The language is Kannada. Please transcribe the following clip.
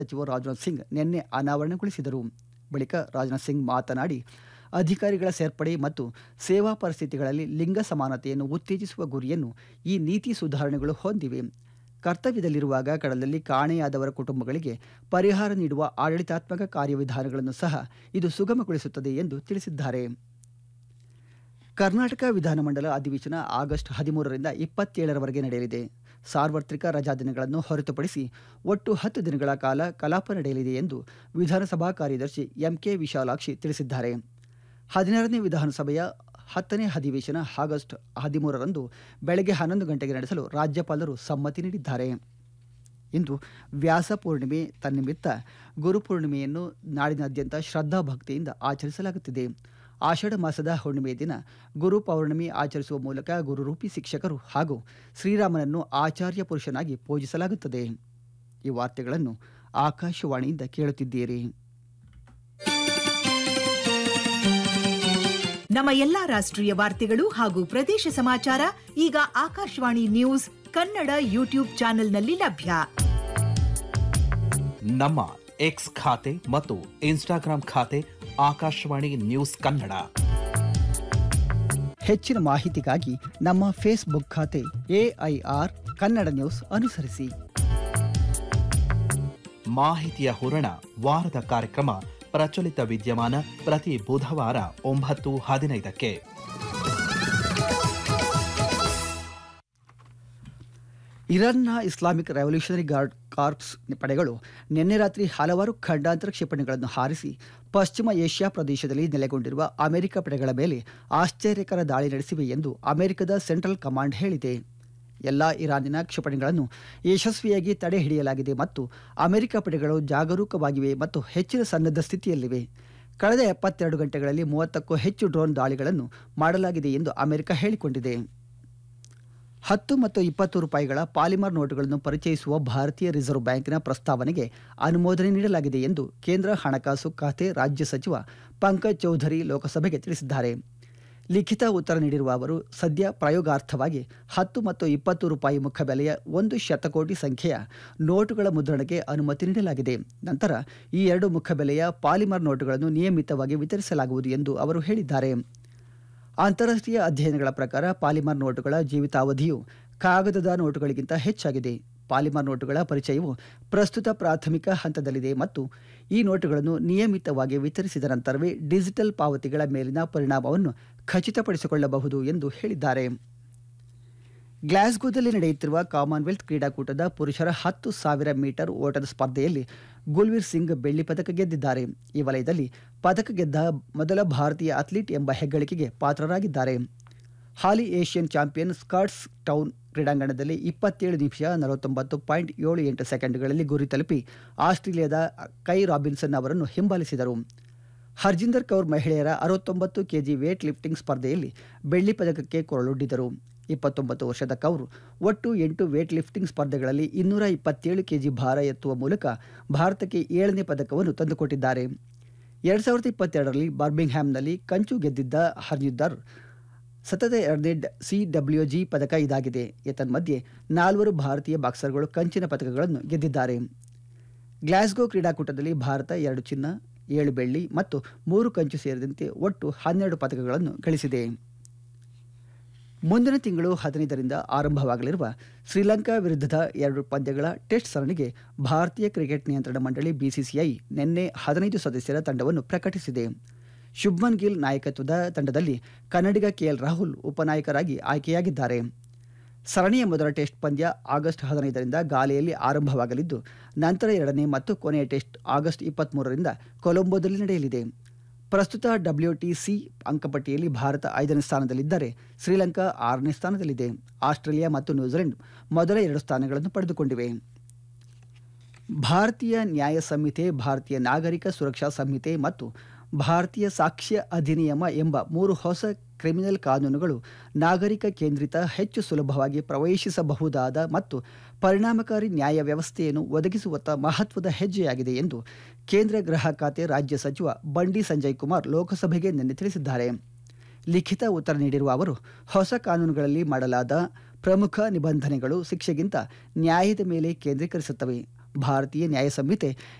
ಸಚಿವ ರಾಜನಾಥ್ ಸಿಂಗ್ ನಿನ್ನೆ ಅನಾವರಣಗೊಳಿಸಿದರು ಬಳಿಕ ರಾಜನಾಥ್ ಸಿಂಗ್ ಮಾತನಾಡಿ ಅಧಿಕಾರಿಗಳ ಸೇರ್ಪಡೆ ಮತ್ತು ಸೇವಾ ಪರಿಸ್ಥಿತಿಗಳಲ್ಲಿ ಲಿಂಗ ಸಮಾನತೆಯನ್ನು ಉತ್ತೇಜಿಸುವ ಗುರಿಯನ್ನು ಈ ನೀತಿ ಸುಧಾರಣೆಗಳು ಹೊಂದಿವೆ ಕರ್ತವ್ಯದಲ್ಲಿರುವಾಗ ಕಡಲಲ್ಲಿ ಕಾಣೆಯಾದವರ ಕುಟುಂಬಗಳಿಗೆ ಪರಿಹಾರ ನೀಡುವ ಆಡಳಿತಾತ್ಮಕ ಕಾರ್ಯವಿಧಾನಗಳನ್ನು ಸಹ ಇದು ಸುಗಮಗೊಳಿಸುತ್ತದೆ ಎಂದು ತಿಳಿಸಿದ್ದಾರೆ ಕರ್ನಾಟಕ ವಿಧಾನಮಂಡಲ ಅಧಿವೇಶನ ಆಗಸ್ಟ್ ಹದಿಮೂರರಿಂದ ಇಪ್ಪತ್ತೇಳರವರೆಗೆ ನಡೆಯಲಿದೆ ಸಾರ್ವತ್ರಿಕ ರಜಾದಿನಗಳನ್ನು ಹೊರತುಪಡಿಸಿ ಒಟ್ಟು ಹತ್ತು ದಿನಗಳ ಕಾಲ ಕಲಾಪ ನಡೆಯಲಿದೆ ಎಂದು ವಿಧಾನಸಭಾ ಕಾರ್ಯದರ್ಶಿ ಎಂಕೆ ವಿಶಾಲಾಕ್ಷಿ ತಿಳಿಸಿದ್ದಾರೆ ಹದಿನಾರನೇ ವಿಧಾನಸಭೆಯ ಹತ್ತನೇ ಅಧಿವೇಶನ ಆಗಸ್ಟ್ ಹದಿಮೂರರಂದು ಬೆಳಗ್ಗೆ ಹನ್ನೊಂದು ಗಂಟೆಗೆ ನಡೆಸಲು ರಾಜ್ಯಪಾಲರು ಸಮ್ಮತಿ ನೀಡಿದ್ದಾರೆ ಇಂದು ವ್ಯಾಸ ಪೂರ್ಣಿಮೆ ತನ್ನಿಮಿತ್ತ ಗುರುಪೂರ್ಣಿಮೆಯನ್ನು ನಾಡಿನಾದ್ಯಂತ ಶ್ರದ್ಧಾ ಭಕ್ತಿಯಿಂದ ಆಚರಿಸಲಾಗುತ್ತಿದೆ ಆಷಾಢ ಮಾಸದ ಹುಣ್ಣಿಮೆಯ ದಿನ ಗುರು ಪೌರ್ಣಮಿ ಆಚರಿಸುವ ಮೂಲಕ ಗುರುರೂಪಿ ಶಿಕ್ಷಕರು ಹಾಗೂ ಶ್ರೀರಾಮನನ್ನು ಆಚಾರ್ಯ ಪುರುಷನಾಗಿ ಪೂಜಿಸಲಾಗುತ್ತದೆ ಈ ವಾರ್ತೆಗಳನ್ನು ಆಕಾಶವಾಣಿಯಿಂದ ಕೇಳುತ್ತಿದ್ದೀರಿ ನಮ್ಮ ಎಲ್ಲಾ ರಾಷ್ಟ್ರೀಯ ವಾರ್ತೆಗಳು ಹಾಗೂ ಪ್ರದೇಶ ಸಮಾಚಾರ ಈಗ ಆಕಾಶವಾಣಿ ನ್ಯೂಸ್ ಕನ್ನಡ ಯೂಟ್ಯೂಬ್ ಚಾನೆಲ್ನಲ್ಲಿ ಲಭ್ಯ ನಮ್ಮ ಎಕ್ಸ್ ಖಾತೆ ಮತ್ತು ಇನ್ಸ್ಟಾಗ್ರಾಂ ಖಾತೆ ಆಕಾಶವಾಣಿ ನ್ಯೂಸ್ ಕನ್ನಡ ಹೆಚ್ಚಿನ ಮಾಹಿತಿಗಾಗಿ ನಮ್ಮ ಫೇಸ್ಬುಕ್ ಖಾತೆ ಎಐಆರ್ ಕನ್ನಡ ನ್ಯೂಸ್ ಅನುಸರಿಸಿ ಮಾಹಿತಿಯ ಹೂರಣ ವಾರದ ಕಾರ್ಯಕ್ರಮ ಪ್ರಚಲಿತ ವಿದ್ಯಮಾನ ಪ್ರತಿ ಬುಧವಾರ ಒಂಬತ್ತು ಹದಿನೈದಕ್ಕೆ ಇರಾನ್ನ ಇಸ್ಲಾಮಿಕ್ ರೆವಲ್ಯೂಷನರಿ ಗಾರ್ಡ್ ಕಾರ್ಪ್ಸ್ ಪಡೆಗಳು ನಿನ್ನೆ ರಾತ್ರಿ ಹಲವಾರು ಖಂಡಾಂತರ ಕ್ಷಿಪಣಿಗಳನ್ನು ಹಾರಿಸಿ ಪಶ್ಚಿಮ ಏಷ್ಯಾ ಪ್ರದೇಶದಲ್ಲಿ ನೆಲೆಗೊಂಡಿರುವ ಅಮೆರಿಕ ಪಡೆಗಳ ಮೇಲೆ ಆಶ್ಚರ್ಯಕರ ದಾಳಿ ನಡೆಸಿವೆ ಎಂದು ಅಮೆರಿಕದ ಸೆಂಟ್ರಲ್ ಕಮಾಂಡ್ ಹೇಳಿದೆ ಎಲ್ಲ ಇರಾನಿನ ಕ್ಷಿಪಣಿಗಳನ್ನು ಯಶಸ್ವಿಯಾಗಿ ತಡೆ ಹಿಡಿಯಲಾಗಿದೆ ಮತ್ತು ಅಮೆರಿಕ ಪಡೆಗಳು ಜಾಗರೂಕವಾಗಿವೆ ಮತ್ತು ಹೆಚ್ಚಿನ ಸನ್ನದ್ಧ ಸ್ಥಿತಿಯಲ್ಲಿವೆ ಕಳೆದ ಎಪ್ಪತ್ತೆರಡು ಗಂಟೆಗಳಲ್ಲಿ ಮೂವತ್ತಕ್ಕೂ ಹೆಚ್ಚು ಡ್ರೋನ್ ದಾಳಿಗಳನ್ನು ಮಾಡಲಾಗಿದೆ ಎಂದು ಅಮೆರಿಕ ಹೇಳಿಕೊಂಡಿದೆ ಹತ್ತು ಮತ್ತು ಇಪ್ಪತ್ತು ರೂಪಾಯಿಗಳ ಪಾಲಿಮರ್ ನೋಟುಗಳನ್ನು ಪರಿಚಯಿಸುವ ಭಾರತೀಯ ರಿಸರ್ವ್ ಬ್ಯಾಂಕಿನ ಪ್ರಸ್ತಾವನೆಗೆ ಅನುಮೋದನೆ ನೀಡಲಾಗಿದೆ ಎಂದು ಕೇಂದ್ರ ಹಣಕಾಸು ಖಾತೆ ರಾಜ್ಯ ಸಚಿವ ಪಂಕಜ್ ಚೌಧರಿ ಲೋಕಸಭೆಗೆ ತಿಳಿಸಿದ್ದಾರೆ ಲಿಖಿತ ಉತ್ತರ ನೀಡಿರುವ ಅವರು ಸದ್ಯ ಪ್ರಯೋಗಾರ್ಥವಾಗಿ ಹತ್ತು ಮತ್ತು ಇಪ್ಪತ್ತು ರೂಪಾಯಿ ಮುಖಬೆಲೆಯ ಒಂದು ಶತಕೋಟಿ ಸಂಖ್ಯೆಯ ನೋಟುಗಳ ಮುದ್ರಣಕ್ಕೆ ಅನುಮತಿ ನೀಡಲಾಗಿದೆ ನಂತರ ಈ ಎರಡು ಮುಖಬೆಲೆಯ ಪಾಲಿಮರ್ ನೋಟುಗಳನ್ನು ನಿಯಮಿತವಾಗಿ ವಿತರಿಸಲಾಗುವುದು ಎಂದು ಅವರು ಹೇಳಿದ್ದಾರೆ ಅಂತಾರಾಷ್ಟ್ರೀಯ ಅಧ್ಯಯನಗಳ ಪ್ರಕಾರ ಪಾಲಿಮರ್ ನೋಟುಗಳ ಜೀವಿತಾವಧಿಯು ಕಾಗದದ ನೋಟುಗಳಿಗಿಂತ ಹೆಚ್ಚಾಗಿದೆ ಪಾಲಿಮರ್ ನೋಟುಗಳ ಪರಿಚಯವು ಪ್ರಸ್ತುತ ಪ್ರಾಥಮಿಕ ಹಂತದಲ್ಲಿದೆ ಮತ್ತು ಈ ನೋಟುಗಳನ್ನು ನಿಯಮಿತವಾಗಿ ವಿತರಿಸಿದ ನಂತರವೇ ಡಿಜಿಟಲ್ ಪಾವತಿಗಳ ಮೇಲಿನ ಪರಿಣಾಮವನ್ನು ಖಚಿತಪಡಿಸಿಕೊಳ್ಳಬಹುದು ಎಂದು ಹೇಳಿದ್ದಾರೆ ಗ್ಲಾಸ್ಗೋದಲ್ಲಿ ನಡೆಯುತ್ತಿರುವ ಕಾಮನ್ವೆಲ್ತ್ ಕ್ರೀಡಾಕೂಟದ ಪುರುಷರ ಹತ್ತು ಸಾವಿರ ಮೀಟರ್ ಓಟದ ಸ್ಪರ್ಧೆಯಲ್ಲಿ ಗುಲ್ವೀರ್ ಸಿಂಗ್ ಬೆಳ್ಳಿ ಪದಕ ಗೆದ್ದಿದ್ದಾರೆ ಈ ವಲಯದಲ್ಲಿ ಪದಕ ಗೆದ್ದ ಮೊದಲ ಭಾರತೀಯ ಅಥ್ಲೀಟ್ ಎಂಬ ಹೆಗ್ಗಳಿಕೆಗೆ ಪಾತ್ರರಾಗಿದ್ದಾರೆ ಹಾಲಿ ಏಷ್ಯನ್ ಚಾಂಪಿಯನ್ ಸ್ಕಾಟ್ಸ್ ಟೌನ್ ಕ್ರೀಡಾಂಗಣದಲ್ಲಿ ಇಪ್ಪತ್ತೇಳು ನಿಮಿಷ ನಲವತ್ತೊಂಬತ್ತು ಪಾಯಿಂಟ್ ಏಳು ಎಂಟು ಸೆಕೆಂಡ್ಗಳಲ್ಲಿ ಗುರಿ ತಲುಪಿ ಆಸ್ಟ್ರೇಲಿಯಾದ ಕೈ ರಾಬಿನ್ಸನ್ ಅವರನ್ನು ಹಿಂಬಾಲಿಸಿದರು ಹರ್ಜಿಂದರ್ ಕೌರ್ ಮಹಿಳೆಯರ ಅರವತ್ತೊಂಬತ್ತು ಕೆಜಿ ವೇಟ್ ಲಿಫ್ಟಿಂಗ್ ಸ್ಪರ್ಧೆಯಲ್ಲಿ ಬೆಳ್ಳಿ ಪದಕಕ್ಕೆ ಕೊರಳೊಡ್ಡಿದರು ಇಪ್ಪತ್ತೊಂಬತ್ತು ವರ್ಷದ ಕೌರ್ ಒಟ್ಟು ಎಂಟು ವೇಟ್ ಲಿಫ್ಟಿಂಗ್ ಸ್ಪರ್ಧೆಗಳಲ್ಲಿ ಇನ್ನೂರ ಇಪ್ಪತ್ತೇಳು ಕೆಜಿ ಭಾರ ಎತ್ತುವ ಮೂಲಕ ಭಾರತಕ್ಕೆ ಏಳನೇ ಪದಕವನ್ನು ತಂದುಕೊಟ್ಟಿದ್ದಾರೆ ಎರಡು ಸಾವಿರದ ಇಪ್ಪತ್ತೆರಡರಲ್ಲಿ ಬರ್ಮಿಂಗ್ಹ್ಯಾಮ್ನಲ್ಲಿ ಕಂಚು ಗೆದ್ದಿದ್ದ ಹರ್ಜಿಂದರ್ ಸತತ ಎರಡನೇ ಸಿ ಡಬ್ಲ್ಯೂ ಜಿ ಪದಕ ಇದಾಗಿದೆ ಏತನ್ಮಧ್ಯೆ ನಾಲ್ವರು ಭಾರತೀಯ ಬಾಕ್ಸರ್ಗಳು ಕಂಚಿನ ಪದಕಗಳನ್ನು ಗೆದ್ದಿದ್ದಾರೆ ಗ್ಲಾಸ್ಗೋ ಕ್ರೀಡಾಕೂಟದಲ್ಲಿ ಭಾರತ ಎರಡು ಚಿನ್ನ ಏಳು ಬೆಳ್ಳಿ ಮತ್ತು ಮೂರು ಕಂಚು ಸೇರಿದಂತೆ ಒಟ್ಟು ಹನ್ನೆರಡು ಪದಕಗಳನ್ನು ಗಳಿಸಿದೆ ಮುಂದಿನ ತಿಂಗಳು ಹದಿನೈದರಿಂದ ಆರಂಭವಾಗಲಿರುವ ಶ್ರೀಲಂಕಾ ವಿರುದ್ಧದ ಎರಡು ಪಂದ್ಯಗಳ ಟೆಸ್ಟ್ ಸರಣಿಗೆ ಭಾರತೀಯ ಕ್ರಿಕೆಟ್ ನಿಯಂತ್ರಣ ಮಂಡಳಿ ಬಿಸಿಸಿಐ ನಿನ್ನೆ ಹದಿನೈದು ಸದಸ್ಯರ ತಂಡವನ್ನು ಪ್ರಕಟಿಸಿದೆ ಶುಭ್ಮನ್ ಗಿಲ್ ನಾಯಕತ್ವದ ತಂಡದಲ್ಲಿ ಕನ್ನಡಿಗ ಕೆಎಲ್ ರಾಹುಲ್ ಉಪನಾಯಕರಾಗಿ ಆಯ್ಕೆಯಾಗಿದ್ದಾರೆ ಸರಣಿಯ ಮೊದಲ ಟೆಸ್ಟ್ ಪಂದ್ಯ ಆಗಸ್ಟ್ ಹದಿನೈದರಿಂದ ಗಾಲೆಯಲ್ಲಿ ಆರಂಭವಾಗಲಿದ್ದು ನಂತರ ಎರಡನೇ ಮತ್ತು ಕೊನೆಯ ಟೆಸ್ಟ್ ಆಗಸ್ಟ್ ಇಪ್ಪತ್ತ್ಮೂರರಿಂದ ಕೊಲಂಬೋದಲ್ಲಿ ನಡೆಯಲಿದೆ ಪ್ರಸ್ತುತ ಡಬ್ಲ್ಯೂಟಿಸಿ ಅಂಕಪಟ್ಟಿಯಲ್ಲಿ ಭಾರತ ಐದನೇ ಸ್ಥಾನದಲ್ಲಿದ್ದರೆ ಶ್ರೀಲಂಕಾ ಆರನೇ ಸ್ಥಾನದಲ್ಲಿದೆ ಆಸ್ಟ್ರೇಲಿಯಾ ಮತ್ತು ನ್ಯೂಜಿಲೆಂಡ್ ಮೊದಲ ಎರಡು ಸ್ಥಾನಗಳನ್ನು ಪಡೆದುಕೊಂಡಿವೆ ಭಾರತೀಯ ನ್ಯಾಯ ಸಂಹಿತೆ ಭಾರತೀಯ ನಾಗರಿಕ ಸುರಕ್ಷಾ ಸಂಹಿತೆ ಮತ್ತು ಭಾರತೀಯ ಸಾಕ್ಷ್ಯ ಅಧಿನಿಯಮ ಎಂಬ ಮೂರು ಹೊಸ ಕ್ರಿಮಿನಲ್ ಕಾನೂನುಗಳು ನಾಗರಿಕ ಕೇಂದ್ರಿತ ಹೆಚ್ಚು ಸುಲಭವಾಗಿ ಪ್ರವೇಶಿಸಬಹುದಾದ ಮತ್ತು ಪರಿಣಾಮಕಾರಿ ನ್ಯಾಯ ವ್ಯವಸ್ಥೆಯನ್ನು ಒದಗಿಸುವತ್ತ ಮಹತ್ವದ ಹೆಜ್ಜೆಯಾಗಿದೆ ಎಂದು ಕೇಂದ್ರ ಗೃಹ ಖಾತೆ ರಾಜ್ಯ ಸಚಿವ ಬಂಡಿ ಸಂಜಯ್ ಕುಮಾರ್ ಲೋಕಸಭೆಗೆ ನಿನ್ನೆ ತಿಳಿಸಿದ್ದಾರೆ ಲಿಖಿತ ಉತ್ತರ ನೀಡಿರುವ ಅವರು ಹೊಸ ಕಾನೂನುಗಳಲ್ಲಿ ಮಾಡಲಾದ ಪ್ರಮುಖ ನಿಬಂಧನೆಗಳು ಶಿಕ್ಷೆಗಿಂತ ನ್ಯಾಯದ ಮೇಲೆ ಕೇಂದ್ರೀಕರಿಸುತ್ತವೆ ಭಾರತೀಯ ನ್ಯಾಯ ಸಂಹಿತೆ